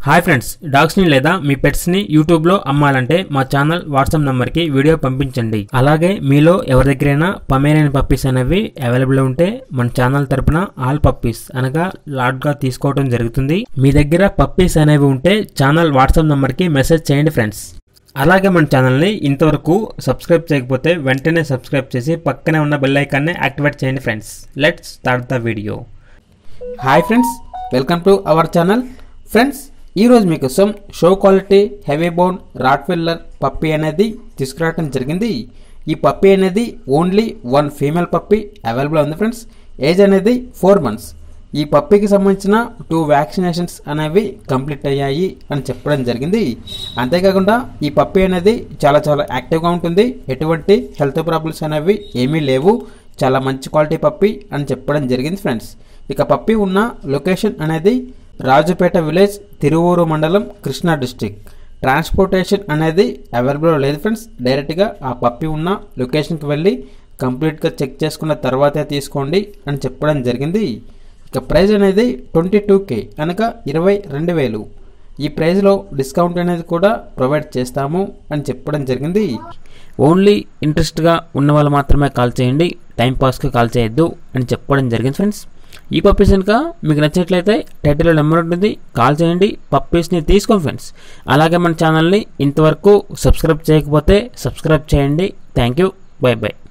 hi friends డాగ్స్ని లేదా మీ పెట్స్ని యూట్యూబ్లో అమ్మాలంటే మా ఛానల్ వాట్సాప్ నెంబర్కి వీడియో పంపించండి అలాగే మీలో ఎవరి దగ్గరైనా పమేరియన్ పప్పీస్ అనేవి అవైలబుల్ ఉంటే మన ఛానల్ తరపున ఆల్ పప్పీస్ అనగా లాట్గా తీసుకోవడం జరుగుతుంది మీ దగ్గర పప్పీస్ అనేవి ఉంటే ఛానల్ వాట్సాప్ నెంబర్కి మెసేజ్ చేయండి ఫ్రెండ్స్ అలాగే మన ఛానల్ని ఇంతవరకు సబ్స్క్రైబ్ చేయకపోతే వెంటనే సబ్స్క్రైబ్ చేసి పక్కనే ఉన్న బెల్ ఐకాన్ని యాక్టివేట్ చేయండి friends let's start the video hi friends welcome to our channel friends ఈరోజు మీకోసం show quality heavy bone Rottweiler puppy అనేది తీసుకురావడం జరిగింది ఈ పప్పీ అనేది only one female puppy available ఉంది ఫ్రెండ్స్ ఏజ్ అనేది ఫోర్ మంత్స్ ఈ పప్పీకి సంబంధించిన టూ వ్యాక్సినేషన్స్ అనేవి కంప్లీట్ అయ్యాయి అని చెప్పడం జరిగింది అంతేకాకుండా ఈ పప్పీ అనేది చాలా చాలా యాక్టివ్గా ఉంటుంది ఎటువంటి హెల్త్ ప్రాబ్లమ్స్ అనేవి ఏమీ లేవు చాలా మంచి క్వాలిటీ పప్పీ అని చెప్పడం జరిగింది ఫ్రెండ్స్ ఇక పప్పి ఉన్న లొకేషన్ అనేది రాజుపేట విలేజ్ తిరువూరు మండలం కృష్ణా డిస్టిక్ ట్రాన్స్పోర్టేషన్ అనేది అవైలబుల్ లేదు ఫ్రెండ్స్ డైరెక్ట్గా ఆ పప్పి ఉన్న లొకేషన్కి వెళ్ళి కంప్లీట్గా చెక్ చేసుకున్న తర్వాతే తీసుకోండి అని చెప్పడం జరిగింది ఇక ప్రైస్ అనేది ట్వంటీ టూ కే అనగా ఇరవై రెండు వేలు ఈ ప్రైస్లో డిస్కౌంట్ అనేది కూడా ప్రొవైడ్ చేస్తాము అని చెప్పడం జరిగింది ఓన్లీ ఇంట్రెస్ట్గా ఉన్న వాళ్ళు మాత్రమే కాల్ చేయండి టైం పాస్కి కాల్ చేయొద్దు అని చెప్పడం జరిగింది ఫ్రెండ్స్ ఈ పప్పీస్ కనుక మీకు నచ్చినట్లయితే టైటిల్లో నెంబర్ ఉంటుంది కాల్ చేయండి పప్పీస్ని తీసుకోండి ఫ్రెండ్స్ అలాగే మన ఛానల్ని ఇంతవరకు సబ్స్క్రైబ్ చేయకపోతే సబ్స్క్రైబ్ చేయండి థ్యాంక్ యూ బై బై